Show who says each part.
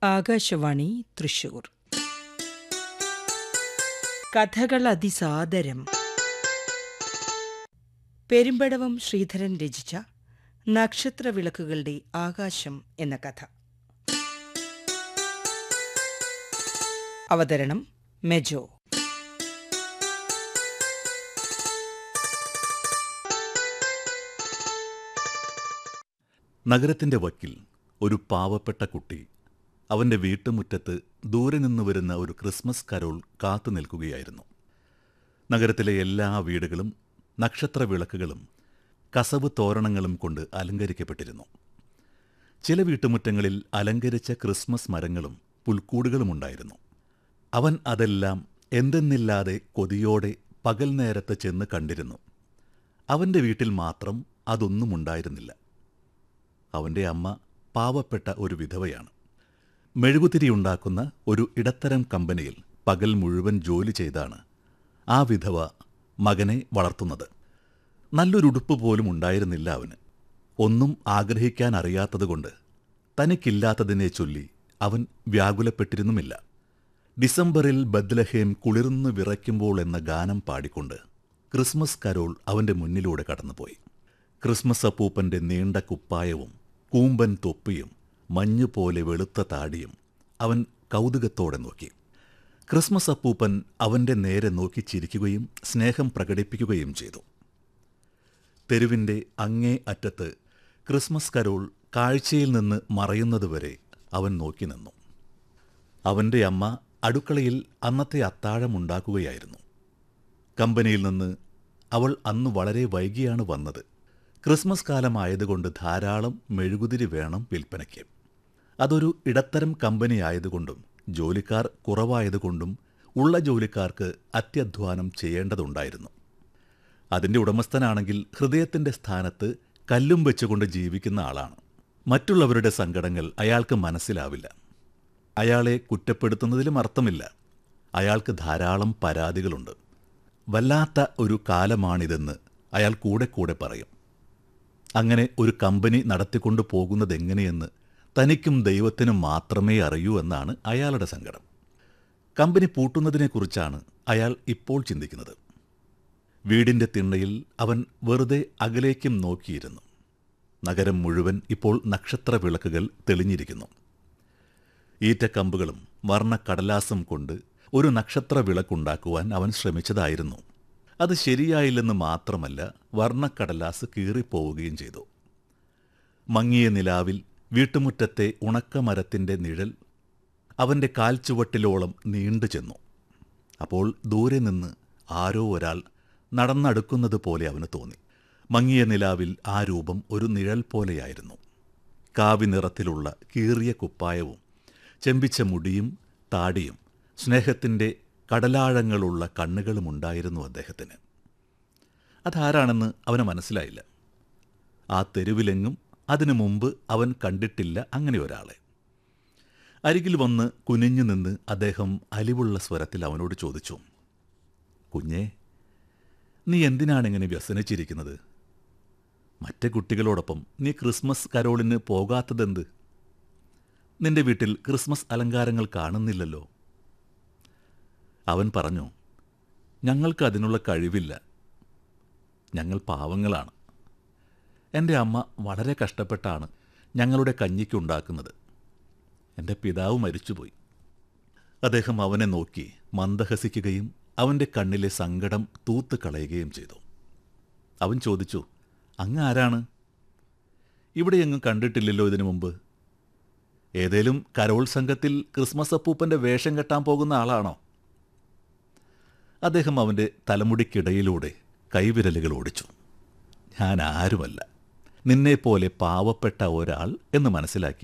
Speaker 1: ആകാശവാണി തൃശൂർ കഥകൾ അതിസാദരം പെരുമ്പടവം ശ്രീധരൻ രചിച്ച നക്ഷത്രവിളക്കുകളുടെ ആകാശം എന്ന കഥ അവതരണം മെജോ
Speaker 2: നഗരത്തിന്റെ വക്കിൽ ഒരു പാവപ്പെട്ട കുട്ടി അവന്റെ വീട്ടുമുറ്റത്ത് ദൂരെ നിന്ന് വരുന്ന ഒരു ക്രിസ്മസ് കരോൾ കാത്തു നിൽക്കുകയായിരുന്നു നഗരത്തിലെ എല്ലാ വീടുകളും നക്ഷത്ര വിളക്കുകളും കസവ് തോരണങ്ങളും കൊണ്ട് അലങ്കരിക്കപ്പെട്ടിരുന്നു ചില വീട്ടുമുറ്റങ്ങളിൽ അലങ്കരിച്ച ക്രിസ്മസ് മരങ്ങളും പുൽക്കൂടുകളുമുണ്ടായിരുന്നു അവൻ അതെല്ലാം എന്തെന്നില്ലാതെ കൊതിയോടെ പകൽ നേരത്ത് ചെന്ന് കണ്ടിരുന്നു അവന്റെ വീട്ടിൽ മാത്രം അതൊന്നും ഉണ്ടായിരുന്നില്ല അവന്റെ അമ്മ പാവപ്പെട്ട ഒരു വിധവയാണ് മെഴുകുതിരി ഉണ്ടാക്കുന്ന ഒരു ഇടത്തരം കമ്പനിയിൽ പകൽ മുഴുവൻ ജോലി ചെയ്താണ് ആ വിധവ മകനെ വളർത്തുന്നത് നല്ലൊരുടുപ്പ് പോലും ഉണ്ടായിരുന്നില്ല അവന് ഒന്നും ആഗ്രഹിക്കാൻ അറിയാത്തതുകൊണ്ട് തനിക്കില്ലാത്തതിനെ ചൊല്ലി അവൻ വ്യാകുലപ്പെട്ടിരുന്നുമില്ല ഡിസംബറിൽ ബദ്ലഹേം കുളിർന്നു വിറയ്ക്കുമ്പോൾ എന്ന ഗാനം പാടിക്കൊണ്ട് ക്രിസ്മസ് കരോൾ അവന്റെ മുന്നിലൂടെ കടന്നുപോയി ക്രിസ്മസ് അപ്പൂപ്പന്റെ നീണ്ട കുപ്പായവും കൂമ്പൻ തൊപ്പിയും മഞ്ഞുപോലെ വെളുത്ത താടിയും അവൻ കൗതുകത്തോടെ നോക്കി ക്രിസ്മസ് അപ്പൂപ്പൻ അവന്റെ നേരെ നോക്കി ചിരിക്കുകയും സ്നേഹം പ്രകടിപ്പിക്കുകയും ചെയ്തു തെരുവിന്റെ അങ്ങേ അറ്റത്ത് ക്രിസ്മസ് കരോൾ കാഴ്ചയിൽ നിന്ന് മറയുന്നതുവരെ അവൻ നോക്കി നിന്നു അവന്റെ അമ്മ അടുക്കളയിൽ അന്നത്തെ അത്താഴമുണ്ടാക്കുകയായിരുന്നു കമ്പനിയിൽ നിന്ന് അവൾ അന്ന് വളരെ വൈകിയാണ് വന്നത് ക്രിസ്മസ് കാലമായതുകൊണ്ട് ധാരാളം മെഴുകുതിരി വേണം വിൽപ്പനയ്ക്ക് അതൊരു ഇടത്തരം കമ്പനി ആയതുകൊണ്ടും ജോലിക്കാർ കുറവായതുകൊണ്ടും ഉള്ള ജോലിക്കാർക്ക് അത്യധ്വാനം ചെയ്യേണ്ടതുണ്ടായിരുന്നു അതിന്റെ ഉടമസ്ഥനാണെങ്കിൽ ഹൃദയത്തിന്റെ സ്ഥാനത്ത് കല്ലും വെച്ചുകൊണ്ട് ജീവിക്കുന്ന ആളാണ് മറ്റുള്ളവരുടെ സങ്കടങ്ങൾ അയാൾക്ക് മനസ്സിലാവില്ല അയാളെ കുറ്റപ്പെടുത്തുന്നതിലും അർത്ഥമില്ല അയാൾക്ക് ധാരാളം പരാതികളുണ്ട് വല്ലാത്ത ഒരു കാലമാണിതെന്ന് അയാൾ കൂടെ കൂടെ പറയും അങ്ങനെ ഒരു കമ്പനി നടത്തിക്കൊണ്ടു പോകുന്നതെങ്ങനെയെന്ന് തനിക്കും ദൈവത്തിനും മാത്രമേ അറിയൂ എന്നാണ് അയാളുടെ സങ്കടം കമ്പനി പൂട്ടുന്നതിനെക്കുറിച്ചാണ് അയാൾ ഇപ്പോൾ ചിന്തിക്കുന്നത് വീടിന്റെ തിണ്ണയിൽ അവൻ വെറുതെ അകലേക്കും നോക്കിയിരുന്നു നഗരം മുഴുവൻ ഇപ്പോൾ നക്ഷത്ര വിളക്കുകൾ തെളിഞ്ഞിരിക്കുന്നു ഈറ്റക്കമ്പുകളും വർണ്ണക്കടലാസും കൊണ്ട് ഒരു നക്ഷത്ര വിളക്കുണ്ടാക്കുവാൻ അവൻ ശ്രമിച്ചതായിരുന്നു അത് ശരിയായില്ലെന്ന് മാത്രമല്ല വർണ്ണക്കടലാസ് കീറിപ്പോവുകയും ചെയ്തു മങ്ങിയ നിലാവിൽ വീട്ടുമുറ്റത്തെ ഉണക്കമരത്തിന്റെ നിഴൽ അവന്റെ കാൽച്ചുവട്ടിലോളം നീണ്ടു ചെന്നു അപ്പോൾ ദൂരെ നിന്ന് ആരോ ഒരാൾ നടന്നടുക്കുന്നത് പോലെ അവന് തോന്നി മങ്ങിയ നിലാവിൽ ആ രൂപം ഒരു നിഴൽ പോലെയായിരുന്നു കാവി നിറത്തിലുള്ള കീറിയ കുപ്പായവും ചെമ്പിച്ച മുടിയും താടിയും സ്നേഹത്തിന്റെ കടലാഴങ്ങളുള്ള കണ്ണുകളുമുണ്ടായിരുന്നു അദ്ദേഹത്തിന് അതാരാണെന്ന് അവന് മനസ്സിലായില്ല ആ തെരുവിലെങ്ങും അതിനു മുമ്പ് അവൻ കണ്ടിട്ടില്ല അങ്ങനെ ഒരാളെ അരികിൽ വന്ന് കുനിഞ്ഞു നിന്ന് അദ്ദേഹം അലിവുള്ള സ്വരത്തിൽ അവനോട് ചോദിച്ചു കുഞ്ഞേ നീ എന്തിനാണിങ്ങനെ വ്യസനിച്ചിരിക്കുന്നത് മറ്റേ കുട്ടികളോടൊപ്പം നീ ക്രിസ്മസ് കരോളിന് പോകാത്തതെന്ത് നിന്റെ വീട്ടിൽ ക്രിസ്മസ് അലങ്കാരങ്ങൾ കാണുന്നില്ലല്ലോ അവൻ പറഞ്ഞു ഞങ്ങൾക്ക് അതിനുള്ള കഴിവില്ല ഞങ്ങൾ പാവങ്ങളാണ് എൻ്റെ അമ്മ വളരെ കഷ്ടപ്പെട്ടാണ് ഞങ്ങളുടെ കഞ്ഞിക്കുണ്ടാക്കുന്നത് എൻ്റെ പിതാവ് മരിച്ചുപോയി അദ്ദേഹം അവനെ നോക്കി മന്ദഹസിക്കുകയും അവൻ്റെ കണ്ണിലെ സങ്കടം തൂത്ത് കളയുകയും ചെയ്തു അവൻ ചോദിച്ചു അങ്ങ് ആരാണ് ഇവിടെയെങ്ങും കണ്ടിട്ടില്ലല്ലോ ഇതിനു മുമ്പ് ഏതേലും കരോൾ സംഘത്തിൽ ക്രിസ്മസ് അപ്പൂപ്പൻ്റെ വേഷം കെട്ടാൻ പോകുന്ന ആളാണോ അദ്ദേഹം അവൻ്റെ തലമുടിക്കിടയിലൂടെ കൈവിരലുകൾ ഓടിച്ചു ഞാൻ ആരുമല്ല നിന്നെപ്പോലെ പാവപ്പെട്ട ഒരാൾ എന്ന് മനസ്സിലാക്കി